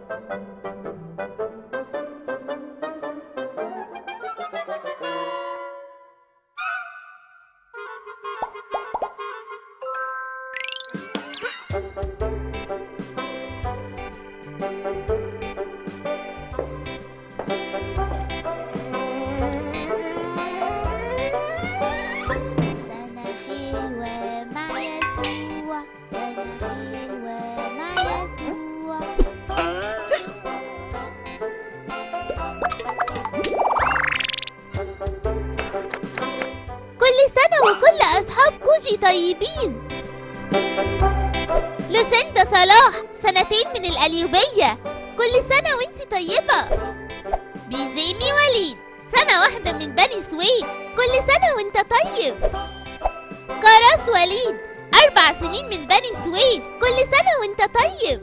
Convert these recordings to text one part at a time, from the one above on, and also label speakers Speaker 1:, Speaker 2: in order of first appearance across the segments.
Speaker 1: سنة حلوة مع يسوع سنة حلوة مع يسوع كل سنة وكل أصحاب كوجي طيبين لوسيندا صلاح سنتين من القليوبية كل سنة وانتي طيبة بيجيمي وليد سنة واحدة من بني سويف كل سنة وانت طيب كراس وليد أربع سنين من بني سويف كل سنة وانت طيب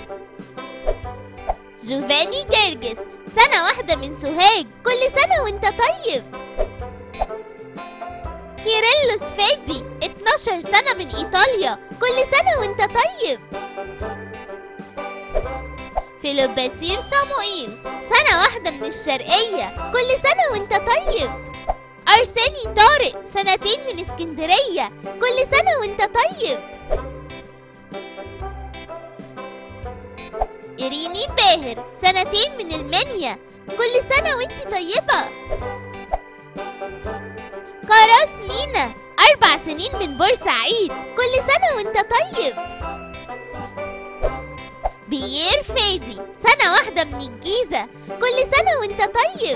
Speaker 1: جوفاني جرجس سنة واحدة من سوهاج كل سنة وانت طيب كيرلس فادي 12 سنة من إيطاليا كل سنة وانت طيب فيلوباتير صاموئيل سنة واحدة من الشرقية كل سنة وانت طيب أرساني طارق سنتين من اسكندرية كل سنة وانت طيب إريني باهر سنتين من المنيا كل سنة وانت طيبة كراس مينا أربع سنين من بورسعيد كل سنة وانت طيب بيير فادي سنة واحدة من الجيزة كل سنة وانت طيب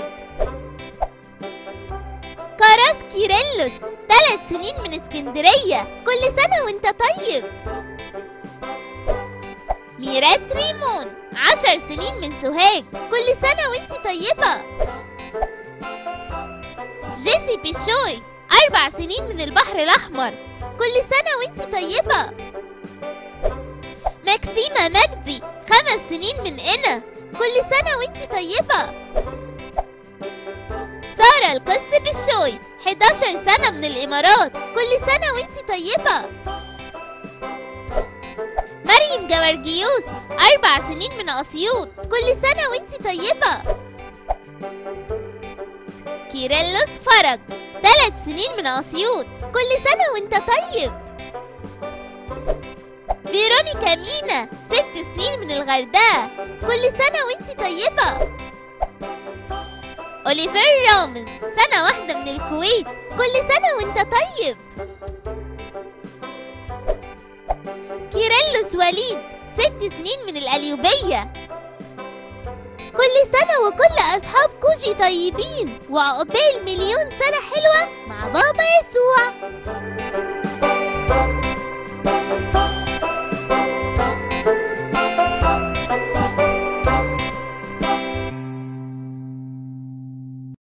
Speaker 1: كراس كيرلس ثلاث سنين من اسكندرية كل سنة وانت طيب ميرات ريمون عشر سنين من سوهاج كل سنة وانت طيبة جيسي بيشوي أربع سنين من البحر الأحمر كل سنة وانت طيبة ماكسيما مجدي خمس سنين من إنا كل سنة وانت طيبة سارة القس بالشوي 11 سنة من الإمارات كل سنة وانت طيبة مريم جوارجيوس أربع سنين من أسيوط كل سنة وانت طيبة كيرلس فرج ثلاث سنين من أسيوط كل سنة وانت طيب فيرونيكا مينا ست سنين من الغردقة كل سنة وانت طيبة أوليفير رامز سنة واحدة من الكويت كل سنة وانت طيب كيرلس وليد ست سنين من القليوبية كل سنة وكل أصحاب كوجي طيبين وعقبال مليون سنة حلوة مع بابا يسوع